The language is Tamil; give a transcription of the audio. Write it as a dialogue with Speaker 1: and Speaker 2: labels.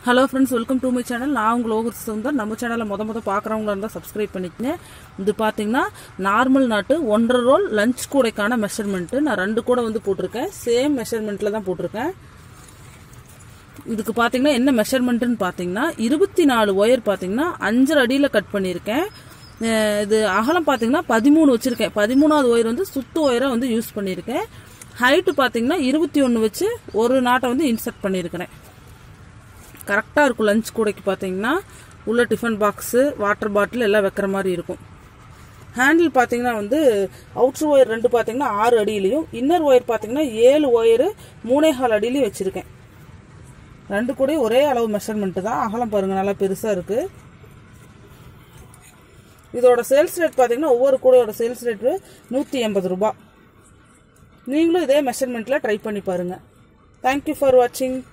Speaker 1: hello friends welcome to my channel நான் உங்கள் லோகர் சுந்தர் நம்ம சேனலை முத முத பார்க்குறவங்களா இருந்தால் சப்ஸ்கிரைப் பண்ணிக்கங்க இது பார்த்தீங்கன்னா நார்மல் நாட்டு ஒன்றரை ரோல் லஞ்ச் கூடைக்கான மெஷர்மெண்ட்டு நான் ரெண்டு கூட வந்து போட்டிருக்கேன் சேம் மெஷர்மெண்ட்டில் தான் போட்டிருக்கேன் இதுக்கு பார்த்தீங்கன்னா என்ன மெஷர்மெண்ட்டுன்னு பார்த்தீங்கன்னா இருபத்தி நாலு ஒயர் பார்த்தீங்கன்னா அஞ்சரை அடியில் கட் பண்ணியிருக்கேன் அஹ் இது அகலம் பார்த்தீங்கன்னா பதிமூணு வச்சுருக்கேன் பதிமூணாவது ஒயர் வந்து சுத்து ஒயரை வந்து யூஸ் பண்ணியிருக்கேன் ஹைட்டு பார்த்தீங்கன்னா இருபத்தி ஒன்று வச்சு ஒரு நாட்டை வந்து இன்சர்ட் பண்ணியிருக்கிறேன் கரெக்டாக இருக்கும் லஞ்ச் கூடைக்கு பார்த்தீங்கன்னா உள்ள டிஃபன் பாக்ஸு வாட்டர் பாட்டில் எல்லாம் வைக்கிற மாதிரி இருக்கும் ஹேண்டில் பார்த்தீங்கன்னா வந்து அவுட்ரு ஒயர் ரெண்டு பார்த்தீங்கன்னா ஆறு அடியிலையும் இன்னர் ஒயர் பார்த்தீங்கன்னா ஏழு ஒயரு மூணே கால் அடியிலையும் வச்சுருக்கேன் ரெண்டு கூடயும் ஒரே அளவு மெஷர்மெண்ட்டு தான் அகலம் பாருங்கள் நல்லா பெருசாக இருக்குது இதோட சேல்ஸ் ரேட் பார்த்தீங்கன்னா ஒவ்வொரு கூடையோட சேல்ஸ் ரேட்டு நூற்றி எண்பது ரூபாய் நீங்களும் இதே மெஷர்மெண்ட்டில் ட்ரை பண்ணி பாருங்கள் தேங்க்யூ ஃபார் வாட்சிங்